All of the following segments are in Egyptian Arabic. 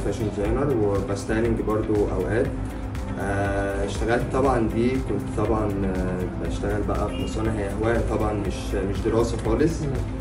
فاشن ديزاينر وبستايلنج برضو اوقات آه، اشتغلت طبعا دي كنت طبعا آه، بشتغل بقى في مصانع هي هوايه طبعا مش مش دراسه خالص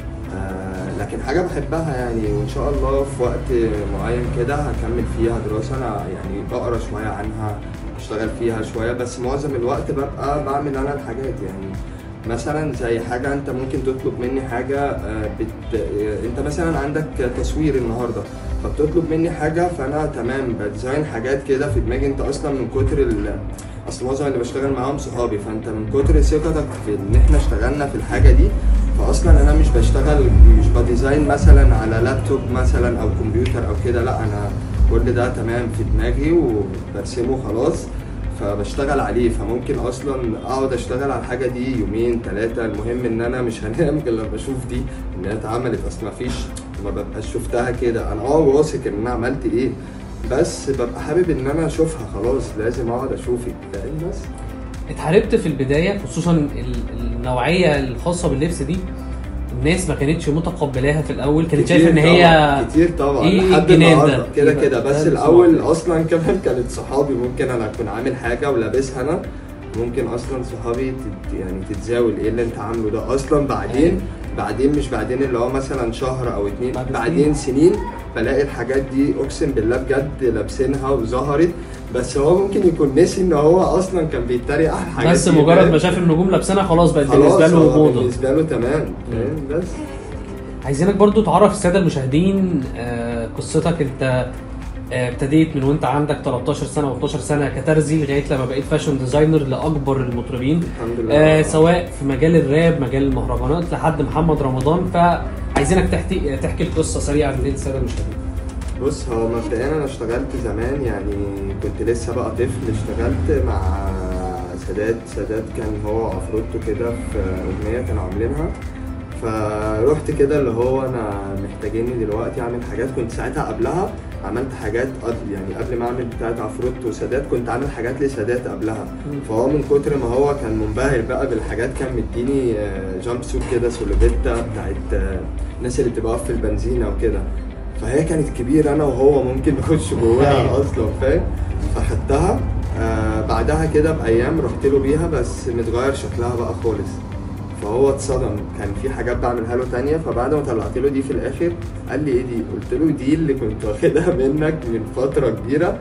آه، لكن حاجه بحبها يعني وان شاء الله في وقت معين كده هكمل فيها دراسه انا يعني بقرا شويه عنها اشتغل فيها شويه بس معظم الوقت ببقى بعمل انا الحاجات يعني مثلا زي حاجه انت ممكن تطلب مني حاجه آه، بت... آه، انت مثلا عندك تصوير النهارده فبتطلب مني حاجه فانا تمام بديزاين حاجات كده في دماغي انت اصلا من كتر ال... اصل معظم اللي بشتغل معاهم صحابي فانت من كتر ثقتك في ان احنا اشتغلنا في الحاجه دي فاصلا انا مش بشتغل مش بديزاين مثلا على لابتوب مثلا او كمبيوتر او كده لا انا كل ده تمام في دماغي وبرسمه خلاص فبشتغل عليه فممكن اصلا اقعد اشتغل على الحاجه دي يومين ثلاثه المهم ان انا مش هنام غير لما اشوف دي ان هي اتعملت اصل مفيش ما ببقاش شفتها كده انا اه واثق ان انا عملت ايه بس ببقى حابب ان انا اشوفها خلاص لازم اقعد اشوفك فاهم بس اتحاربت في البدايه خصوصا ال- النوعيه الخاصه باللبس دي الناس ما كانتش متقبلاها في الاول كانت شايفه ان كتير هي طبعاً، كتير طبعا إيه لحد الجنان ده؟ النهارده كده إيه كده بقى؟ بس ده الاول بصراحة. اصلا كمان كانت صحابي ممكن انا اكون عامل حاجه ولابسها انا ممكن اصلا صحابي تت يعني تتزاول ايه اللي انت عامله ده اصلا بعدين بعدين مش بعدين اللي هو مثلا شهر او اتنين بعد بعدين سنين بلاقي الحاجات دي اقسم بالله بجد لابسينها وظهرت بس هو ممكن يكون نسي ان هو اصلا كان بيتريق على الحاجات بس دي، مجرد فاهم؟ ما شاف النجوم لابسينها خلاص بقت خلاص بالنسبه له هو موضه بالنسبه له تمام فاهم بس عايزينك برضو تعرف الساده المشاهدين آه، قصتك انت آه، ابتديت من وانت عندك 13 سنه و12 سنه كترزي لغايه لما بقيت فاشن ديزاينر لاكبر المطربين الحمد لله آه سواء في مجال الراب مجال المهرجانات لحد محمد رمضان فعايزينك تحكي تحكي القصه سريعا للساده المشاهدين بص هو مبدئيا انا اشتغلت زمان يعني كنت لسه بقى طفل اشتغلت مع سادات سادات كان هو عفروتو كده في اغنيه كانوا عاملينها فروحت كده اللي هو انا محتاجيني دلوقتي اعمل حاجات كنت ساعتها قبلها عملت حاجات قبل يعني قبل ما اعمل بتاعت عفروتو وسادات كنت عامل حاجات لسادات قبلها فهو من كتر ما هو كان منبهر بقى بالحاجات كان مديني جامب سوت كده سولوفيتا بتاعت آه، الناس اللي بتبقى واقفة في البنزينه وكده فهي كانت كبيرة أنا وهو ممكن نخش جواها أصلا فاهم فخدتها آه بعدها كده بأيام رحت له بيها بس متغير شكلها بقى خالص فهو اتصدم كان في حاجات بعملها له تانية فبعد ما طلعت له دي في الآخر قال لي إيه دي؟ قلت له دي اللي كنت واخدها منك من فترة كبيرة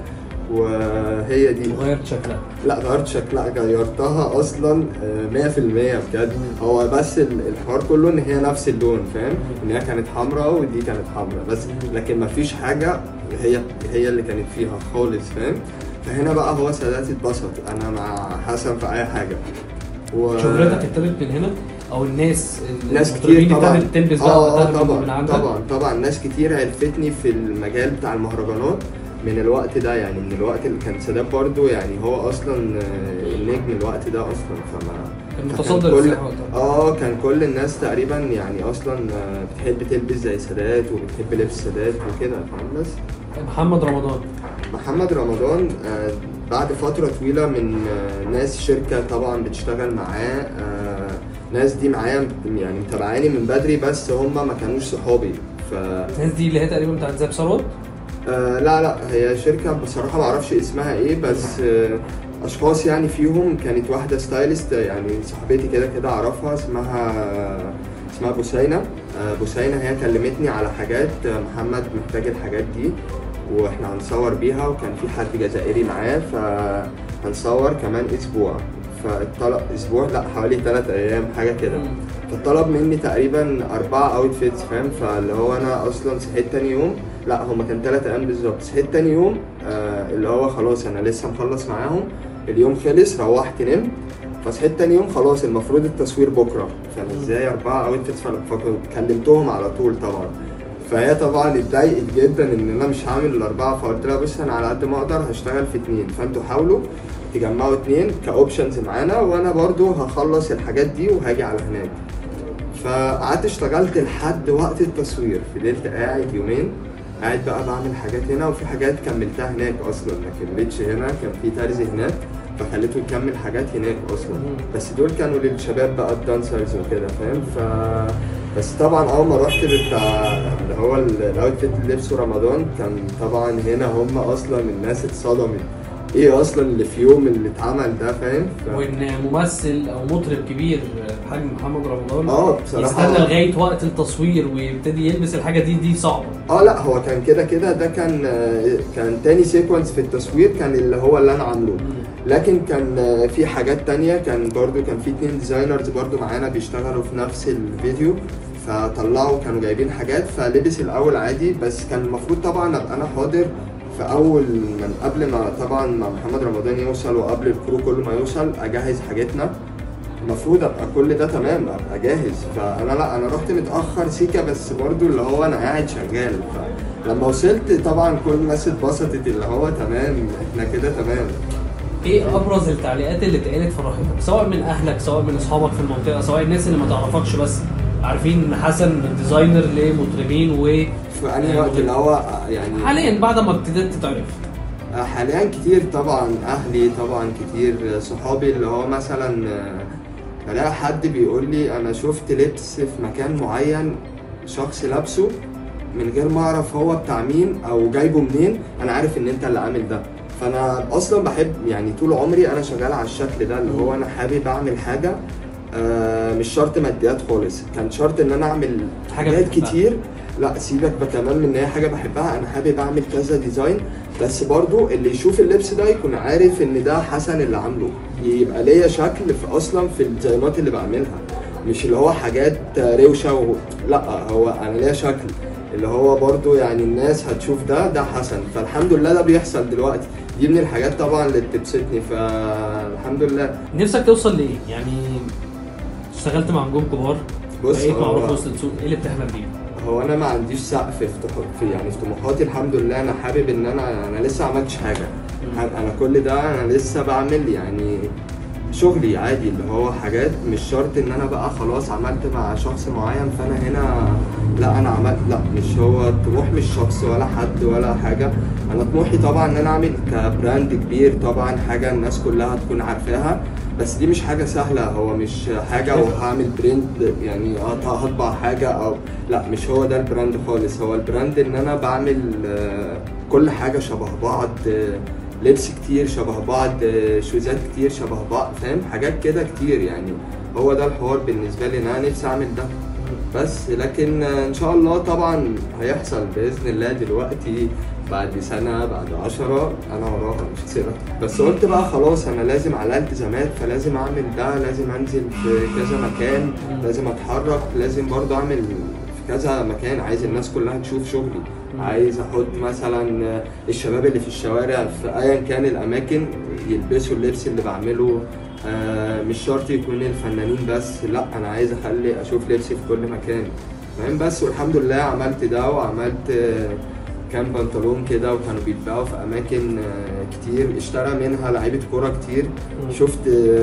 وهي دي غيرت شكلها لا غيرت شكلها غيرتها اصلا آه، 100% بجد هو بس ال- الحوار كله ان هي نفس اللون فاهم ان هي كانت حمراء ودي كانت حمراء بس لكن مفيش حاجه هي هي اللي كانت فيها خالص فاهم فهنا بقى هو سادات اتبسط انا مع حسن في اي حاجه و... شهرتك ابتدت من هنا او الناس ناس المطربين كتير طبعا ابتدت تلبس بقى اه وقتها اه من- من طبعا عندك طبعا طبعا ناس كتير عرفتني في المجال بتاع المهرجانات من الوقت ده يعني من الوقت اللي كان سادات برضو يعني هو اصلا آه، النجم الوقت ده اصلا فما كان فكان متصدر كل الساحه وقتها اه كان كل الناس تقريبا يعني اصلا آه، بتحب تلبس زي سادات وبتحب لبس سادات وكده فاهم بس محمد رمضان محمد رمضان آه، بعد فترة طويلة من آه، ناس شركة طبعا بتشتغل معاه آه، ناس دي معايا يعني متابعاني من بدري بس هم ما كانوش صحابي ف الناس دي اللي هي تقريبا بتاعت زاب ثروت آه لا لا هي شركة بصراحة ما اعرفش اسمها ايه بس آه اشخاص يعني فيهم كانت واحدة ستايلست يعني صاحبتي كده كده اعرفها اسمها اسمها بوسينة آه بوسينة هي كلمتني على حاجات آه، محمد محتاج الحاجات دي واحنا هنصور بيها وكان في حد جزائري معاه فهنصور كمان اسبوع فالطلب اسبوع لا حوالي ثلاث ايام حاجة كده فطلب مني تقريبا اربعة اوتفيتس فاهم فاللي هو انا اصلا صحيت تاني يوم لا هما كان تلات ايام بالظبط صحيت تاني يوم آه اللي هو خلاص انا لسه مخلص معاهم اليوم خلص روحت نمت فصحيت تاني يوم خلاص المفروض التصوير بكره فانا ازاي اربعة اوتفيتس فكلمتهم على طول طبعا فهي طبعا اتضايقت جدا ان انا مش هعمل الاربعه فقلت لها بص انا على قد ما اقدر هشتغل في اتنين فانتوا حاولوا تجمعوا اتنين كاوبشنز معانا وانا برضو هخلص الحاجات دي وهاجي على هناك فقعدت اشتغلت لحد وقت التصوير فضلت قاعد يومين قاعد بقى بعمل حاجات هنا وفي حاجات كملتها هناك اصلا ما كملتش هنا كان في ترزي هناك فخليته يكمل حاجات هناك اصلا بس دول كانوا للشباب بقى الدانسرز وكده فاهم ف بس طبعا اول ما رحت بتاع اللي هو الاوتفيت اللي لبسه رمضان كان طبعا هنا هم اصلا الناس اتصدمت ايه اصلا اللي في يوم اللي اتعمل ده فاهم ف... وان ممثل او مطرب كبير بحجم محمد رمضان اه بصراحة- يستنى لغايه وقت التصوير ويبتدي يلبس الحاجه دي دي صعبه اه لا هو كان كده كده ده كان آه، كان تاني سيكونس في التصوير كان اللي هو اللي انا عامله لكن كان آه، في حاجات تانية كان برضو كان في اتنين ديزاينرز برضو معانا بيشتغلوا في نفس الفيديو فطلعوا كانوا جايبين حاجات فلبس الاول عادي بس كان المفروض طبعا ابقى انا حاضر في اول من قبل ما طبعا ما محمد رمضان يوصل وقبل الكرو كله ما يوصل اجهز حاجتنا المفروض ابقى كل ده تمام ابقى جاهز فانا لا انا رحت متاخر سيكا بس برضو اللي هو انا قاعد شغال فلما وصلت طبعا كل الناس اتبسطت اللي هو تمام احنا كده تمام ايه ابرز التعليقات اللي اتقالت في راحتك سواء من اهلك سواء من اصحابك في المنطقه سواء الناس اللي ما تعرفكش بس عارفين ان حسن من ديزاينر لمطربين و في انهي وقت اللي هو يعني حاليا بعد ما ابتديت تتعرف حاليا كتير طبعا اهلي طبعا كتير صحابي اللي هو مثلا آه، بلاقي حد بيقول لي انا شفت لبس في مكان معين شخص لابسه من غير ما اعرف هو بتاع مين او جايبه منين انا عارف ان انت اللي عامل ده فانا اصلا بحب يعني طول عمري انا شغال على الشكل ده اللي هو انا حابب اعمل حاجه آه، مش شرط ماديات خالص كان شرط ان انا اعمل حاجة حاجات بتحبها. كتير لا سيبك بقى كمان من ان هي حاجه بحبها انا حابب اعمل كذا ديزاين بس برضو اللي يشوف اللبس ده يكون عارف ان ده حسن اللي عامله يبقى ليا شكل في اصلا في الديزاينات اللي بعملها مش اللي هو حاجات روشه و... لا هو انا ليا شكل اللي هو برضو يعني الناس هتشوف ده ده حسن فالحمد لله ده بيحصل دلوقتي دي من الحاجات طبعا اللي بتبسطني فالحمد لله نفسك توصل لايه يعني اشتغلت مع نجوم كبار بص بقيت معروف هو- وسط السوق ايه اللي بتحلم بيه هو انا ما عنديش سقف في طموح- في يعني في طموحاتي الحمد لله انا حابب ان انا انا لسه ما عملتش حاجه حابب- انا كل ده انا لسه بعمل يعني شغلي عادي اللي هو حاجات مش شرط ان انا بقى خلاص عملت مع شخص معين فانا هنا لا انا عملت لا مش هو الطموح مش شخص ولا حد ولا حاجه انا طموحي طبعا ان انا اعمل كبراند كبير طبعا حاجه الناس كلها تكون عارفاها بس دي مش حاجه سهله هو مش حاجه وهعمل برنت يعني هط- هطبع حاجه او لا مش هو ده البراند خالص هو البراند ان انا بعمل آه، كل حاجه شبه بعض آه، لبس كتير شبه بعض آه، شوزات كتير شبه بعض فاهم حاجات كده كتير يعني هو ده الحوار بالنسبه لي ان انا نفسي اعمل ده بس لكن آه، ان شاء الله طبعا هيحصل باذن الله دلوقتي بعد سنه بعد عشرة انا وراها مش هسيبها بس قلت بقى خلاص انا لازم على التزامات فلازم اعمل ده لازم انزل في كذا مكان لازم اتحرك لازم برضه اعمل في كذا مكان عايز الناس كلها تشوف شغلي عايز احط مثلا آه، الشباب اللي في الشوارع في ايا كان الاماكن يلبسوا اللبس اللي بعمله آه، مش شرط يكون الفنانين بس لا انا عايز اخلي اشوف لبسي في كل مكان فاهم بس والحمد لله عملت ده وعملت آه، كام بنطلون كده وكانوا بيتباعوا في اماكن آه، كتير اشترى منها لعيبه كوره كتير مم. شفت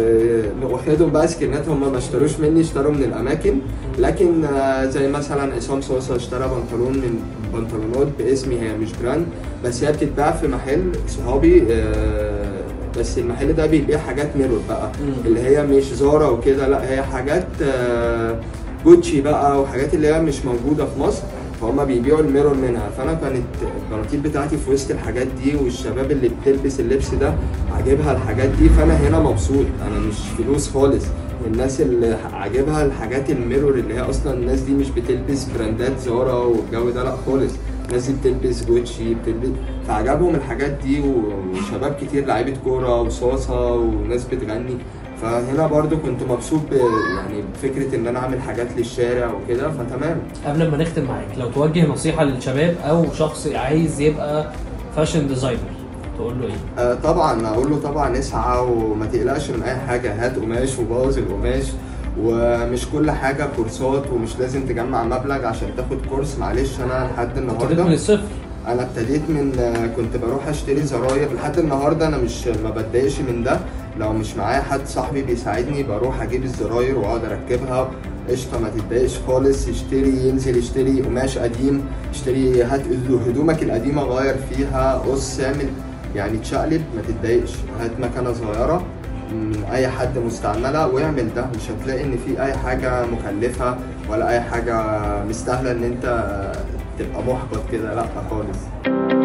آه، واخدهم بقى سكنات هم ما اشتروش مني اشتروا من الاماكن لكن آه، زي مثلا عصام صوصه اشترى بنطلون من بنطلونات باسمي هي مش براند بس هي بتتباع في محل صحابي آه، بس المحل ده بيبيع حاجات ميرور بقى مم. اللي هي مش زارا وكده لا هي حاجات آه، جوتشي بقى وحاجات اللي هي مش موجوده في مصر فهم بيبيعوا الميرور منها فانا كانت البناطيل بتاعتي في وسط الحاجات دي والشباب اللي بتلبس اللبس ده عاجبها الحاجات دي فانا هنا مبسوط انا مش فلوس خالص الناس اللي عاجبها الحاجات الميرور اللي هي اصلا الناس دي مش بتلبس براندات زارا والجو ده لا خالص الناس دي بتلبس جوتشي بتلبس فعجبهم الحاجات دي وشباب كتير لعيبه كوره وصاصه وناس بتغني فهنا برضو كنت مبسوط ب... يعني بفكره ان انا اعمل حاجات للشارع وكده فتمام قبل ما نختم معاك لو توجه نصيحه للشباب او شخص عايز يبقى فاشن ديزاينر تقول له ايه؟ آه طبعا اقول له طبعا اسعى وما تقلقش من اي حاجه هات قماش وبوظ القماش ومش كل حاجه كورسات ومش لازم تجمع مبلغ عشان تاخد كورس معلش انا لحد ابتديت النهارده من الصفر انا ابتديت من آه، كنت بروح اشتري زراير لحد النهارده انا مش ما بتضايقش من ده لو مش معايا حد صاحبي بيساعدني بروح اجيب الزراير واقعد اركبها قشطه ما تتضايقش خالص يشتري ينزل يشتري قماش قديم اشتري هات هدومك القديمه غير فيها قص اعمل يعني تشقلب ما تتضايقش هات مكنه صغيره من اي حد مستعمله واعمل ده مش هتلاقي ان في اي حاجه مكلفه ولا اي حاجه مستاهله ان انت تبقى محبط كده لا خالص